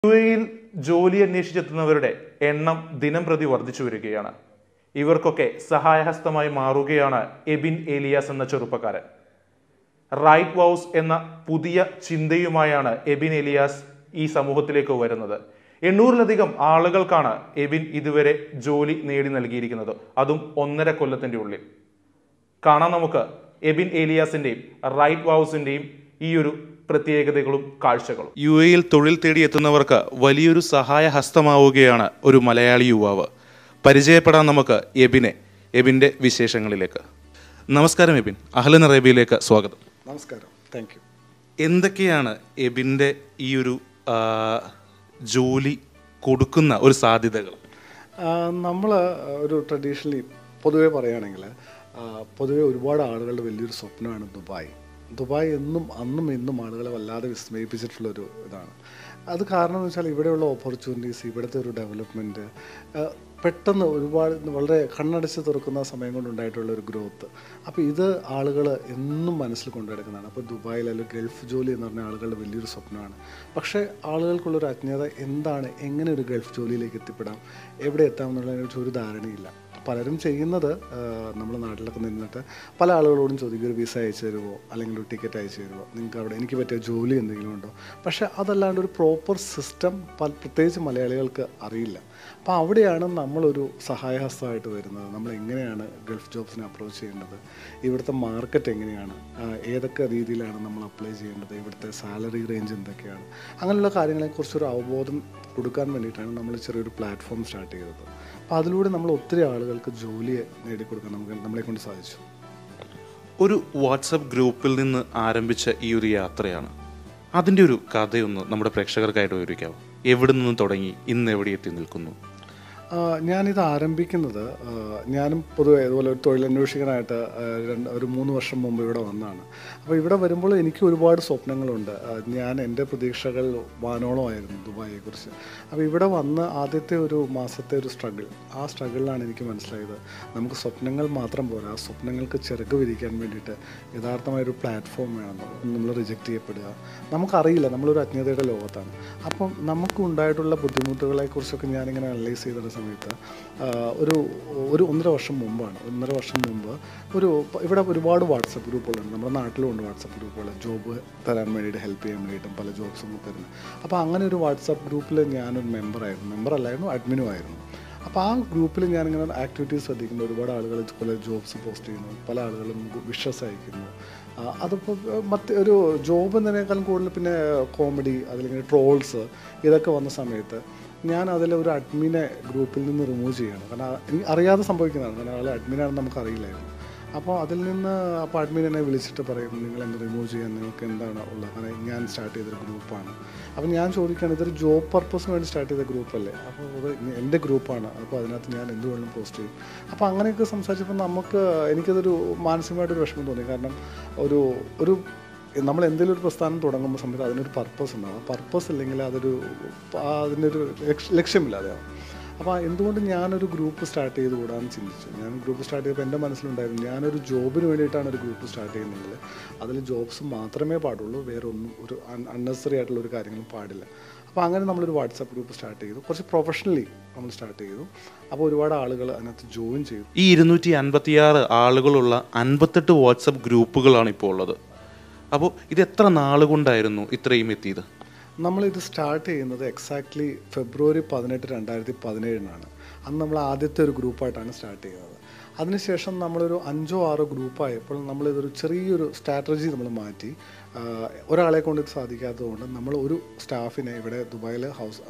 U എയിൽ ജോലി അന്വേഷിച്ചെത്തുന്നവരുടെ എണ്ണം ദിനം പ്രതി വർദ്ധിച്ചു വരികയാണ് ഇവർക്കൊക്കെ സഹായഹസ്തമായി മാറുകയാണ് എബിൻ ഏലിയാസ് എന്ന ചെറുപ്പക്കാരൻ റൈറ്റ് വൗസ് എന്ന പുതിയ ചിന്തയുമായാണ് എബിൻ ഏലിയാസ് ഈ സമൂഹത്തിലേക്ക് വരുന്നത് എണ്ണൂറിലധികം ആളുകൾക്കാണ് എബിൻ ഇതുവരെ ജോലി നേടി നൽകിയിരിക്കുന്നത് അതും ഒന്നര കൊല്ലത്തിന്റെ ഉള്ളിൽ കാണാം നമുക്ക് എബിൻ ഏലിയാസിന്റെയും റൈറ്റ് വൗസിന്റെയും ഈ ഒരു പ്രത്യേകതകളും കാഴ്ചകളും യു എയിൽ തൊഴിൽ തേടി എത്തുന്നവർക്ക് വലിയൊരു സഹായ ഹസ്തമാവുകയാണ് ഒരു മലയാളി യുവാവ് പരിചയപ്പെടാൻ നമുക്ക് എബിനെ എബിന്റെ വിശേഷങ്ങളിലേക്ക് നമസ്കാരം എബിൻ അഹ്ലൻ അറേബ്യയിലേക്ക് സ്വാഗതം നമസ്കാരം താങ്ക് യു എന്തൊക്കെയാണ് എബിന്റെ ഈ ഒരു ആ, ജോലി കൊടുക്കുന്ന ഒരു സാധ്യതകൾ നമ്മൾ ഒരു ട്രഡീഷണലി പൊതുവെ പറയുകയാണെങ്കിൽ പൊതുവെ ഒരുപാട് ആളുകളുടെ വലിയൊരു സ്വപ്നമാണ് ദുബായ് ദുബായ് എന്നും അന്നും ഇന്നും ആളുകളെ വല്ലാതെ വിസ്മയിപ്പിച്ചിട്ടുള്ളൊരു ഇതാണ് അത് കാരണം എന്ന് വെച്ചാൽ ഇവിടെയുള്ള ഓപ്പർച്യൂണിറ്റീസ് ഇവിടുത്തെ ഒരു ഡെവലപ്മെൻറ്റ് പെട്ടെന്ന് ഒരുപാട് വളരെ കണ്ണടച്ച് തുറക്കുന്ന സമയം കൊണ്ടുണ്ടായിട്ടുള്ള ഒരു ഗ്രോത്ത് അപ്പോൾ ഇത് ആളുകൾ എന്നും മനസ്സിൽ കൊണ്ടുനടക്കുന്നതാണ് അപ്പോൾ ദുബായിൽ അല്ലെങ്കിൽ ഗൾഫ് ജോലി എന്ന് പറഞ്ഞ ആളുകളുടെ വലിയൊരു സ്വപ്നമാണ് പക്ഷേ ആളുകൾക്കുള്ളൊരു അജ്ഞത എന്താണ് എങ്ങനെ ഒരു ഗൾഫ് ജോലിയിലേക്ക് എത്തിപ്പെടാം എവിടെ എത്താം എന്നുള്ളതിനെക്കുറിച്ച് ഒരു ധാരണയില്ല പലരും ചെയ്യുന്നത് നമ്മുടെ നാട്ടിലൊക്കെ നിന്നിട്ട് പല ആളുകളോടും ചോദിക്കും ഒരു വിസ അയച്ചു തരുമോ അല്ലെങ്കിൽ ഒരു ടിക്കറ്റ് അയച്ചു തരുമോ നിങ്ങൾക്ക് അവിടെ എനിക്ക് പറ്റിയ ജോലി എന്തെങ്കിലും ഉണ്ടോ പക്ഷേ അതല്ലാണ്ട് ഒരു പ്രോപ്പർ സിസ്റ്റം പ്രത്യേകിച്ച് മലയാളികൾക്ക് അറിയില്ല അപ്പോൾ അവിടെയാണ് നമ്മളൊരു സഹായഹസ്തമായിട്ട് വരുന്നത് നമ്മൾ എങ്ങനെയാണ് ഗൾഫ് ജോബ്സിനെ അപ്രോച്ച് ചെയ്യേണ്ടത് ഇവിടുത്തെ മാർക്കറ്റ് എങ്ങനെയാണ് ആ, ഏതൊക്കെ രീതിയിലാണ് നമ്മൾ അപ്ലൈ ചെയ്യേണ്ടത് ഇവിടുത്തെ സാലറി റേഞ്ച് എന്തൊക്കെയാണ് അങ്ങനെയുള്ള കാര്യങ്ങളെക്കുറിച്ചൊരു അവബോധം കൊടുക്കാൻ വേണ്ടിയിട്ടാണ് നമ്മൾ ചെറിയൊരു പ്ലാറ്റ്ഫോം സ്റ്റാർട്ട് ചെയ്തത് അപ്പോൾ അതിലൂടെ നമ്മൾ ഒത്തിരി ആളുകൾക്ക് ജോലിയെ നേടിക്കൊടുക്കാൻ നമുക്ക് നമ്മളെ കൊണ്ട് സാധിച്ചു ഒരു വാട്സപ്പ് ഗ്രൂപ്പിൽ നിന്ന് ആരംഭിച്ച ഈ ഒരു യാത്രയാണ് അതിൻ്റെ ഒരു കഥയൊന്ന് നമ്മുടെ പ്രേക്ഷകർക്കായിട്ട് വിവരിക്കാമോ എവിടെ നിന്ന് തുടങ്ങി ഇന്ന് എവിടെ എത്തി നിൽക്കുന്നു ആ, ഞാനിത് ആരംഭിക്കുന്നത് ആ, ഞാനും പൊതുവെ ഇതുപോലെ ഒരു തൊഴിലന്വേഷകനായിട്ട് ആ, രണ്ട് ഒരു മൂന്ന് വർഷം മുമ്പ് ഇവിടെ വന്നതാണ് അപ്പോൾ ഇവിടെ വരുമ്പോൾ എനിക്ക് ഒരുപാട് സ്വപ്നങ്ങളുണ്ട് ആ, ഞാൻ എൻ്റെ പ്രതീക്ഷകൾ വാനോളമായിരുന്നു ദുബായിയെക്കുറിച്ച് അപ്പോൾ ഇവിടെ വന്ന് ആദ്യത്തെ ഒരു മാസത്തെ ഒരു സ്ട്രഗിൾ ആ സ്ട്രഗിളിലാണ് എനിക്ക് മനസ്സിലായത് നമുക്ക് സ്വപ്നങ്ങൾ മാത്രം പോരാ ആ സ്വപ്നങ്ങൾക്ക് ചിറക് വിരിക്കാൻ വേണ്ടിയിട്ട് യഥാർത്ഥമായൊരു പ്ലാറ്റ്ഫോം വേണം നമ്മൾ റിജക്റ്റ് ചെയ്യപ്പെടുക നമുക്കറിയില്ല നമ്മളൊരു അജ്ഞതയുടെ ലോകത്താണ് അപ്പം നമുക്കുണ്ടായിട്ടുള്ള ബുദ്ധിമുട്ടുകളെക്കുറിച്ചൊക്കെ ഞാനിങ്ങനെ അനലൈസ് ചെയ്തിരുന്ന സമയത്ത് ആ, ഒരു ഒരു ഒന്നര വർഷം മുമ്പാണ് ഒന്നര വർഷം മുമ്പ് ഒരു ഇവിടെ ഒരുപാട് വാട്സപ്പ് ഗ്രൂപ്പുകളുണ്ട് നമ്മുടെ നാട്ടിലും ഉണ്ട് വാട്സപ്പ് ഗ്രൂപ്പുകൾ ജോബ് തരാൻ വേണ്ടിയിട്ട് ഹെൽപ്പ് ചെയ്യാൻ വേണ്ടിയിട്ടും പല ജോബ്സും തരുന്നത് അപ്പോൾ അങ്ങനെ ഒരു വാട്സപ്പ് ഗ്രൂപ്പിൽ ഞാനൊരു മെമ്പറായിരുന്നു മെമ്പർ അല്ലായിരുന്നു അഡ്മിനും ആയിരുന്നു അപ്പോൾ ആ ഗ്രൂപ്പിൽ ഞാനിങ്ങനെ ആക്ടിവിറ്റീസ് ശ്രദ്ധിക്കുന്നു ഒരുപാട് ആളുകൾ പല ജോബ്സ് പോസ്റ്റ് ചെയ്യുന്നു പല ആളുകളും വിഷസ് അയക്കുന്നു ആ, അതിപ്പോൾ മറ്റ് ഒരു ജോബ് എന്നതിനേക്കാളും കൂടുതൽ പിന്നെ കോമഡി അതല്ലെങ്കിൽ ട്രോൾസ് ഇതൊക്കെ വന്ന സമയത്ത് ഞാൻ അതിൽ ഒരു അഡ്മിനെ ഗ്രൂപ്പിൽ നിന്ന് റിമൂവ് ചെയ്യണം കാരണം ആ- എനിക്ക് അറിയാതെ സംഭവിക്കുന്നതാണ് കാരണം ആൾ അഡ്മിനാണെന്ന് നമുക്ക് അറിയില്ലായിരുന്നു അപ്പോൾ അതിൽ നിന്ന് അപ്പോൾ അഡ്മിൻ എന്നെ വിളിച്ചിട്ട് പറയും നിങ്ങൾ എന്നെ റിമൂവ് ചെയ്യാൻ നിങ്ങൾക്ക് എന്താണ് ഉള്ളത് കാരണം ഞാൻ സ്റ്റാർട്ട് ചെയ്തൊരു ഗ്രൂപ്പാണ് അപ്പോൾ ഞാൻ ചോദിക്കുകയാണ് ഇതൊരു ജോബ് പർപ്പസിന് വേണ്ടി സ്റ്റാർട്ട് ചെയ്ത ഗ്രൂപ്പല്ലേ അപ്പോൾ അത് എൻ്റെ ഗ്രൂപ്പാണ് അപ്പോൾ അതിനകത്ത് ഞാൻ എന്ത് വേണമെങ്കിലും പോസ്റ്റ് ചെയ്യും അപ്പോൾ അങ്ങനെയൊക്കെ സംസാരിച്ചപ്പോൾ നമുക്ക് എനിക്കതൊരു മാനസികമായിട്ടൊരു വിഷമം തോന്നി കാരണം ഒരു ഒരു നമ്മൾ എന്തെങ്കിലും ഒരു പ്രസ്ഥാനം തുടങ്ങുമ്പോൾ സമയത്ത് അതിനൊരു പർപ്പസ് ഉണ്ടാവും ആ പർപ്പസ് ഇല്ലെങ്കിൽ അതൊരു അതിൻ്റെ ഒരു ലക്ഷ്യ- ലക്ഷ്യമില്ലാതെയാവും അപ്പോൾ എന്തുകൊണ്ട് ഞാനൊരു ഗ്രൂപ്പ് സ്റ്റാർട്ട് ചെയ്ത് കൂടാന്ന് ചിന്തിച്ചു ഞാൻ ഗ്രൂപ്പ് സ്റ്റാർട്ട് ചെയ്തപ്പോൾ എൻ്റെ മനസ്സിലുണ്ടായിരുന്നു ഞാനൊരു ജോബിന് വേണ്ടിയിട്ടാണ് ഒരു ഗ്രൂപ്പ് സ്റ്റാർട്ട് ചെയ്യുന്നതെങ്കിൽ അതിൽ ജോബ്സ് മാത്രമേ പാടുള്ളൂ വേറെ ഒന്നും ഒരു അൺനെസറി ആയിട്ടുള്ള ഒരു കാര്യങ്ങളും പാടില്ല അപ്പോൾ അങ്ങനെ നമ്മളൊരു വാട്സാപ്പ് ഗ്രൂപ്പ് സ്റ്റാർട്ട് ചെയ്തു കുറച്ച് പ്രൊഫഷണലി നമ്മൾ സ്റ്റാർട്ട് ചെയ്തു അപ്പോൾ ഒരുപാട് ആളുകൾ അതിനകത്ത് ജോയിൻ ചെയ്തു ഈ ഇരുന്നൂറ്റി അൻപത്തിയാറ് ആളുകളുള്ള അൻപത്തെട്ട് വാട്സപ്പ് ഗ്രൂപ്പുകളാണ് ഇപ്പോൾ ഉള്ളത് അപ്പോൾ ഇത് എത്ര നാളുകൊണ്ടായിരുന്നു ഇത്രയും എത്തിയത് നമ്മളിത് സ്റ്റാർട്ട് ചെയ്യുന്നത് എക്സാക്ട്ലി ഫെബ്രുവരി പതിനെട്ട് രണ്ടായിരത്തി പതിനേഴിനാണ് അന്ന് നമ്മൾ ആദ്യത്തെ ഒരു ഗ്രൂപ്പായിട്ടാണ് സ്റ്റാർട്ട് ചെയ്യുന്നത് അതിനുശേഷം നമ്മളൊരു അഞ്ചോ ആറോ ഗ്രൂപ്പായപ്പോൾ നമ്മളിതൊരു ചെറിയൊരു സ്ട്രാറ്റജി നമ്മൾ മാറ്റി ആ, ഒരാളെ കൊണ്ട് ഇത് സാധിക്കാത്തതുകൊണ്ട് നമ്മൾ ഒരു സ്റ്റാഫിനെ ഇവിടെ ദുബായിൽ ഹൗസ്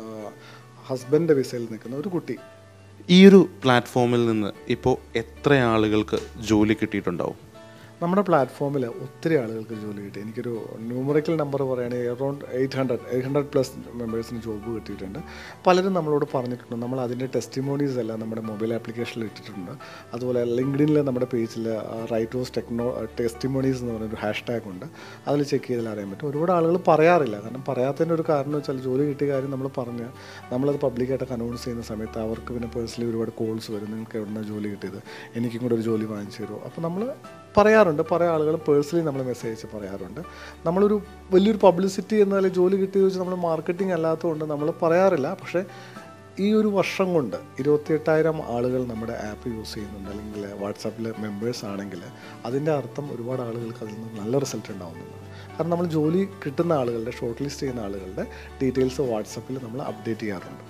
ഹസ്ബൻഡ് വിസയിൽ നിൽക്കുന്ന ഒരു കുട്ടി ഈ ഒരു പ്ലാറ്റ്ഫോമിൽ നിന്ന് ഇപ്പോൾ എത്ര ആളുകൾക്ക് ജോലി കിട്ടിയിട്ടുണ്ടാവും നമ്മുടെ പ്ലാറ്റ്ഫോമിൽ ഒത്തിരി ആളുകൾക്ക് ജോലി കിട്ടി എനിക്കൊരു ന്യൂമറിക്കൽ നമ്പർ പറയുകയാണെങ്കിൽ around eight hundred eight hundred plus മെമ്പേഴ്സിന് ജോബ് കിട്ടിയിട്ടുണ്ട് പലരും നമ്മളോട് പറഞ്ഞിട്ടുണ്ട് നമ്മൾ അതിൻ്റെ ടെസ്റ്റിമോണീസ് എല്ലാം നമ്മുടെ മൊബൈൽ ആപ്ലിക്കേഷനിൽ ഇട്ടിട്ടുണ്ട് അതുപോലെ ലിങ്ക്ഡിനിൽ നമ്മുടെ പേജിൽ റൈറ്റ് ഓസ് ടെക്നോ ടെസ്റ്റിമോണീസ് എന്ന് പറഞ്ഞൊരു ഹാഷ് ടാഗ് ഉണ്ട് അതിൽ ചെക്ക് ചെയ്താൽ അറിയാൻ പറ്റും ഒരുപാട് ആളുകൾ പറയാറില്ല കാരണം പറയാത്തതിൻ്റെ ഒരു കാരണം വെച്ചാൽ ജോലി കിട്ടിയ കാര്യം നമ്മൾ പറഞ്ഞാൽ നമ്മളത് പബ്ലിക്കായിട്ടൊക്കെ അനൗൺസ് ചെയ്യുന്ന സമയത്ത് അവർക്ക് പിന്നെ പേഴ്സണലി ഒരുപാട് കോൾസ് വരും നിങ്ങൾക്ക് എവിടുന്ന ജോലി കിട്ടിയത് എനിക്കും കൂടെ ഒരു ജോലി വാങ്ങിച്ചു തരുമോ അപ്പോൾ നമ്മൾ പറയാറുണ്ട് പല ആളുകൾ പേഴ്സണലി നമ്മൾ മെസ്സേജ് അയച്ച് പറയാറുണ്ട് നമ്മളൊരു വലിയൊരു പബ്ലിസിറ്റി എന്നാൽ ജോലി കിട്ടിയെന്ന് വെച്ചാൽ നമ്മൾ മാർക്കറ്റിംഗ് അല്ലാത്തതുകൊണ്ട് നമ്മൾ പറയാറില്ല പക്ഷേ ഈ ഒരു വർഷം കൊണ്ട് ഇരുപത്തിയെട്ടായിരം ആളുകൾ നമ്മുടെ ആപ്പ് യൂസ് ചെയ്യുന്നുണ്ട് അല്ലെങ്കിൽ വാട്സാപ്പിൽ മെമ്പേഴ്സ് ആണെങ്കിൽ അതിൻ്റെ അർത്ഥം ഒരുപാട് ആളുകൾക്ക് അതിൽ നിന്ന് നല്ല റിസൾട്ട് ഉണ്ടാവുന്നുണ്ട് കാരണം നമ്മൾ ജോലി കിട്ടുന്ന ആളുകളുടെ ഷോർട്ട് ലിസ്റ്റ് ചെയ്യുന്ന ആളുകളുടെ ഡീറ്റെയിൽസ് വാട്സാപ്പിൽ നമ്മൾ അപ്ഡേറ്റ് ചെയ്യാറുണ്ട്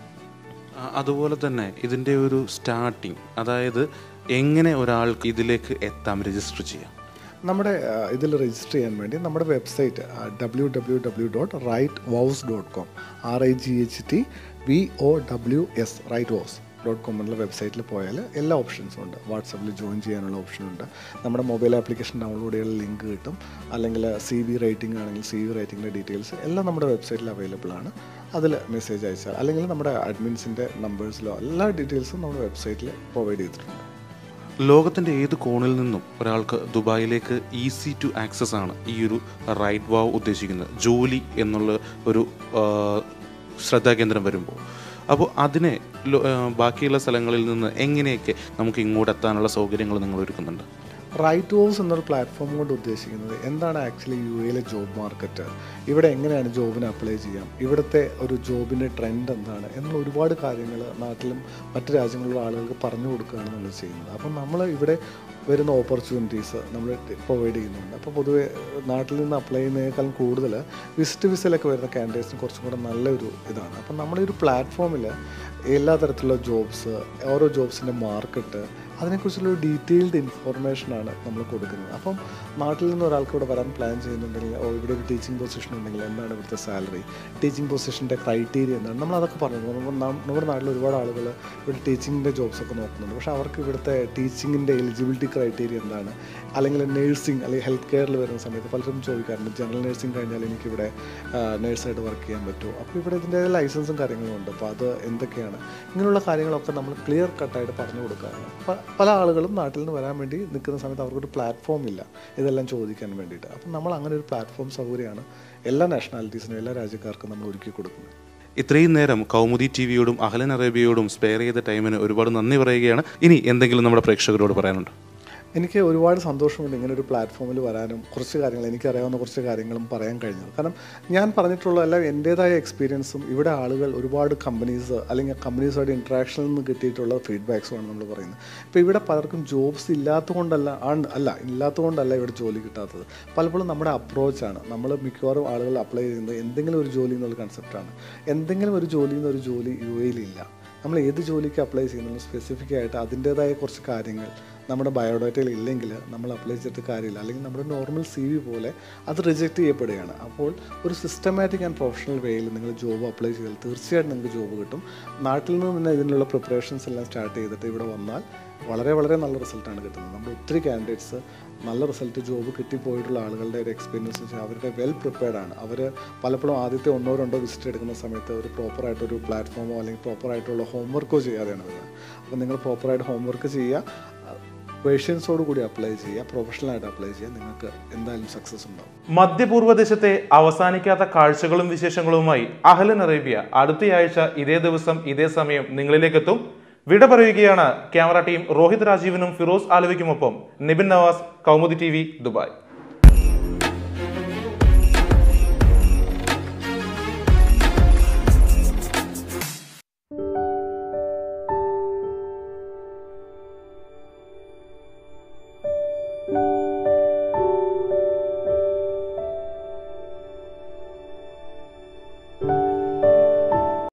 ആ, അതുപോലെ തന്നെ ഇതിൻ്റെ ഒരു സ്റ്റാർട്ടിങ് അതായത് എങ്ങനെ ഒരാൾക്ക് ഇതിലേക്ക് എത്താം രജിസ്റ്റർ ചെയ്യാം നമ്മുടെ ഇതിൽ രജിസ്റ്റർ ചെയ്യാൻ വേണ്ടി നമ്മുടെ website W W W dot right vows dot com R I G H T V O W S right vows dot com എന്നുള്ള വെബ്സൈറ്റിൽ പോയാൽ എല്ലാ ഓപ്ഷൻസും ഉണ്ട് വാട്സപ്പിൽ ജോയിൻ ചെയ്യാനുള്ള ഓപ്ഷൻ ഉണ്ട് നമ്മുടെ മൊബൈൽ ആപ്ലിക്കേഷൻ ഡൗൺലോഡ് ചെയ്യാനുള്ള ലിങ്ക് കിട്ടും അല്ലെങ്കിൽ സി വി റേറ്റിംഗ് ആണെങ്കിൽ സി വി റേറ്റിംഗിൻ്റെ ഡീറ്റെയിൽസ് എല്ലാം നമ്മുടെ വെബ്സൈറ്റിൽ അവൈലബിൾ ആണ് അതിൽ മെസ്സേജ് അയച്ചാൽ അല്ലെങ്കിൽ നമ്മുടെ അഡ്മിൻസിൻ്റെ നമ്പേഴ്സിലോ എല്ലാ ഡീറ്റെയിൽസും നമ്മുടെ വെബ്സൈറ്റിൽ പ്രൊവൈഡ് ചെയ്തിട്ടുണ്ട് ലോകത്തിൻ്റെ ഏത് കോണിൽ നിന്നും ഒരാൾക്ക് ദുബായിലേക്ക് ഈസി ടു ആക്സസ് ആണ് ഈ ഒരു റൈറ്റ് വാവ് ഉദ്ദേശിക്കുന്നത് ജോലി എന്നുള്ള ഒരു ആ, ശ്രദ്ധാകേന്ദ്രം വരുമ്പോൾ അപ്പോൾ അതിനെ ലോ- ആ, ബാക്കിയുള്ള സ്ഥലങ്ങളിൽ നിന്ന് എങ്ങനെയൊക്കെ നമുക്ക് ഇങ്ങോട്ട് എത്താനുള്ള സൗകര്യങ്ങൾ നിങ്ങൾ ഒരുക്കുന്നുണ്ട് റൈറ്റ് വോസ് എന്നൊരു പ്ലാറ്റ്ഫോം കൊണ്ട് ഉദ്ദേശിക്കുന്നത് എന്താണ് ആക്ച്വലി യു എയിലെ ജോബ് മാർക്കറ്റ് ഇവിടെ എങ്ങനെയാണ് ജോബിന് അപ്ലൈ ചെയ്യാം ഇവിടുത്തെ ഒരു ജോബിൻ്റെ ട്രെൻഡ് എന്താണ് എന്നുള്ള ഒരുപാട് കാര്യങ്ങൾ നാട്ടിലും മറ്റ് രാജ്യങ്ങളിലുള്ള ആളുകൾക്ക് പറഞ്ഞു കൊടുക്കുകയാണ് നമ്മൾ ചെയ്യുന്നത് അപ്പം നമ്മൾ ഇവിടെ വരുന്ന ഓപ്പർച്യൂണിറ്റീസ് നമ്മൾ പ്രൊവൈഡ് ചെയ്യുന്നുണ്ട് അപ്പോൾ പൊതുവെ നാട്ടിൽ നിന്ന് അപ്ലൈ ചെയ്യുന്നതിനേക്കാളും കൂടുതൽ വിസിറ്റ് വിസയിലൊക്കെ വരുന്ന കാൻഡിഡേറ്റ്സിന് കുറച്ചും കൂടെ നല്ലൊരു ഇതാണ് അപ്പം നമ്മളീ ഒരു പ്ലാറ്റ്ഫോമിൽ എല്ലാ തരത്തിലുള്ള ജോബ്സ് ഓരോ ജോബ്സിൻ്റെ മാർക്കറ്റ് അതിനെക്കുറിച്ചുള്ള ഒരു ഡീറ്റെയിൽഡ് ഇൻഫോർമേഷനാണ് നമ്മൾ കൊടുക്കുന്നത് അപ്പം നാട്ടിൽ നിന്ന് ഒരാൾക്ക് ഇവിടെ വരാൻ പ്ലാൻ ചെയ്യുന്നുണ്ടെങ്കിൽ ഓ ഇവിടെ ഒരു ടീച്ചിങ് പൊസിഷൻ ഉണ്ടെങ്കിൽ എന്താണ് ഇവിടുത്തെ സാലറി ടീച്ചിങ് പൊസിഷൻ്റെ ക്രൈറ്റീരിയ എന്താണ് നമ്മൾ അതൊക്കെ പറഞ്ഞു നമ്മൾ നം- നമ്മുടെ നാട്ടിൽ ഒരുപാട് ആളുകൾ ഇവിടെ ടീച്ചിങ്ങിൻ്റെ ജോബ്സ് ഒക്കെ നോക്കുന്നുണ്ട് പക്ഷേ അവർക്ക് ഇവിടുത്തെ ടീച്ചിങ്ങിൻ്റെ എലിജിബിലിറ്റി ക്രൈറ്റീരിയ എന്താണ് അല്ലെങ്കിൽ നേഴ്സിംഗ് അല്ലെങ്കിൽ ഹെൽത്ത് കെയറിൽ വരുന്ന സമയത്ത് പലരും ചോദിക്കാറുണ്ട് ജനറൽ നേഴ്സിംഗ് കഴിഞ്ഞാൽ എനിക്കിവിടെ നേഴ്സായിട്ട് വർക്ക് ചെയ്യാൻ പറ്റുമോ അപ്പോൾ ഇവിടെ ഇതിൻ്റെ ലൈസൻസും കാര്യങ്ങളും ഉണ്ട് അപ്പോൾ അത് എന്തൊക്കെയാണ് ഇങ്ങനെയുള്ള കാര്യങ്ങളൊക്കെ നമ്മൾ ക്ലിയർ കട്ടായിട്ട് പറഞ്ഞു കൊടുക്കാറുണ്ട് പ- പല ആളുകളും നാട്ടിൽ നിന്ന് വരാൻ വേണ്ടി നിൽക്കുന്ന സമയത്ത് അവർക്കൊരു പ്ലാറ്റ്ഫോം ഇല്ല ഇതെല്ലാം ചോദിക്കാൻ വേണ്ടിയിട്ട് അപ്പം നമ്മൾ അങ്ങനെ ഒരു പ്ലാറ്റ്ഫോം സൗകര്യമാണ് എല്ലാ നാഷണാലിറ്റീസിനും എല്ലാ രാജ്യക്കാർക്കും നമ്മൾ ഒരുക്കി കൊടുക്കുന്നത് ഇത്രയും നേരം കൗമുദി ടി വിയോടും അഹലൻ അറേബ്യയോടും സ്പെയർ ചെയ്ത ടൈമിന് ഒരുപാട് നന്ദി പറയുകയാണ് ഇനി എന്തെങ്കിലും നമ്മുടെ പ്രേക്ഷകരോട് പറയാനുണ്ട് എനിക്ക് ഒരുപാട് സന്തോഷമുണ്ട് ഇങ്ങനെ ഒരു പ്ലാറ്റ്ഫോമിൽ വരാനും കുറച്ച് കാര്യങ്ങൾ എനിക്കറിയാവുന്ന കുറച്ച് കാര്യങ്ങളും പറയാൻ കഴിഞ്ഞത് കാരണം ഞാൻ പറഞ്ഞിട്ടുള്ള എല്ലാം എൻ്റേതായ എക്സ്പീരിയൻസും ഇവിടെ ആളുകൾ ഒരുപാട് കമ്പനീസ് അല്ലെങ്കിൽ കമ്പനീസുമായിട്ട് ഇൻട്രാക്ഷനിൽ നിന്ന് കിട്ടിയിട്ടുള്ള ഫീഡ്ബാക്സുമാണ് നമ്മൾ പറയുന്നത് ഇപ്പോൾ ഇവിടെ പലർക്കും ജോബ്സ് ഇല്ലാത്തതുകൊണ്ടല്ല ആണ് അല്ല ഇല്ലാത്തതുകൊണ്ടല്ല ഇവിടെ ജോലി കിട്ടാത്തത് പലപ്പോഴും നമ്മുടെ അപ്രോച്ചാണ് നമ്മൾ മിക്കവാറും ആളുകൾ അപ്ലൈ ചെയ്യുന്നത് എന്തെങ്കിലും ഒരു ജോലി എന്നുള്ള കൺസെപ്റ്റാണ് എന്തെങ്കിലും ഒരു ജോലി എന്നൊരു ജോലി യു എയിലില്ല നമ്മൾ ഏത് ജോലിക്ക് അപ്ലൈ ചെയ്യുന്നു സ്പെസിഫിക് ആയിട്ട് അതിൻ്റേതായ കുറച്ച് കാര്യങ്ങൾ നമ്മുടെ ബയോഡാറ്റയിൽ ഇല്ലെങ്കിൽ നമ്മൾ അപ്ലൈ ചെയ്തിട്ട് കാര്യമില്ല അല്ലെങ്കിൽ നമ്മുടെ നോർമൽ സി വി പോലെ അത് റിജക്റ്റ് ചെയ്യപ്പെടുകയാണ് അപ്പോൾ ഒരു സിസ്റ്റമാറ്റിക് ആൻഡ് പ്രൊഫഷണൽ വേയിൽ നിങ്ങൾ ജോബ് അപ്ലൈ ചെയ്താൽ തീർച്ചയായിട്ടും നിങ്ങൾക്ക് ജോബ് കിട്ടും നാട്ടിൽ നിന്ന് തന്നെ ഇതിനുള്ള പ്രിപ്പറേഷൻസ് എല്ലാം സ്റ്റാർട്ട് ചെയ്തിട്ട് ഇവിടെ വന്നാൽ വളരെ വളരെ നല്ല റിസൾട്ടാണ് കിട്ടുന്നത് നമ്മൾ ഒത്തിരി കാൻഡിഡേറ്റ്സ് നല്ല റിസൾട്ട് ജോബ് കിട്ടിപ്പോയിട്ടുള്ള ആളുകളുടെ ഒരു എക്സ്പീരിയൻസ് വെച്ചാൽ അവരുടെ വെൽ പ്രിപ്പയർഡ് ആണ് അവർ പലപ്പോഴും ആദ്യത്തെ ഒന്നോ രണ്ടോ വിസിറ്റ് എടുക്കുന്ന സമയത്ത് ഒരു പ്രോപ്പറായിട്ടൊരു പ്ലാറ്റ്ഫോമോ അല്ലെങ്കിൽ പ്രോപ്പറായിട്ടുള്ള ഹോംവർക്കോ ചെയ്യാതെയാണ് വരുന്നത് അപ്പോൾ നിങ്ങൾ പ്രോപ്പറായിട്ട് ഹോംവർക്ക് ചെയ്യുക പേഷ്യൻസോട് കൂടി അപ്ലൈ ചെയ്യുക പ്രൊഫഷണലായിട്ട് അപ്ലൈ ചെയ്യുക നിങ്ങൾക്ക് എന്തായാലും സക്സസ് ഉണ്ടാവും മധ്യപൂർവ്വ ദേശത്തെ അവസാനിക്കാത്ത കാഴ്ചകളും വിശേഷങ്ങളുമായി അഹലൻ അറേബ്യ അടുത്തയാഴ്ച ഇതേ ദിവസം ഇതേ സമയം നിങ്ങളിലേക്കെത്തും വിട പറയുകയാണ് ക്യാമറ ടീം രോഹിത് രാജീവിനും ഫിറോസ് ആലവിക്കുമൊപ്പം നിബിൻ നവാസ് കൗമുദി ടി ദുബായ്